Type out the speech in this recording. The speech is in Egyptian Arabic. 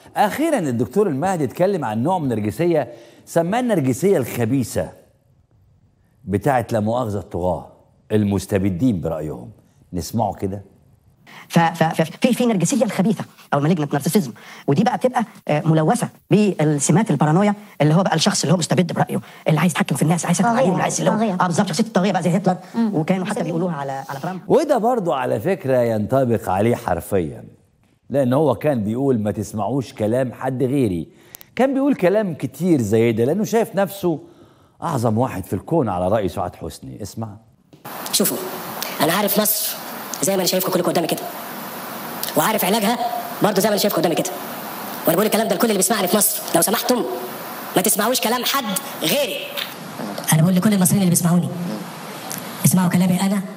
اخيرا الدكتور المهدي اتكلم عن نوع من النرجسيه سماه النرجسيه الخبيثه بتاعت لا مؤاخذه الطغاه المستبدين برايهم نسمعه كده ففي في نرجسيه الخبيثه او مالجنت نارسيسيزم ودي بقى بتبقى آه، ملوثه بالسمات البارانويا اللي هو بقى الشخص اللي هو مستبد برايه اللي عايز يتحكم في الناس عايز يسيطر طاغية. عليهم اللي عايز اللي هو طاغية. اه بالظبط شخصيه الطاغيه بقى زي هتلر وكانوا حتى بيقولوها على على ترامب وده برضو على فكرة ينطبق عليه حرفيا لأن هو كان بيقول ما تسمعوش كلام حد غيري كان بيقول كلام كتير زي ده لأنه شايف نفسه أعظم واحد في الكون على رأي سعاد حسني اسمع شوفوا انا عارف مصر زي ما انا شايفكم كلكم قدامي كده وعارف علاجها برضه زي ما انا شايفكم قدامي كده وانا بقول الكلام ده لكل اللي بيسمعني في مصر لو سمحتم ما تسمعوش كلام حد غيري انا بقول لكل المصريين اللي بيسمعوني اسمعوا كلامي انا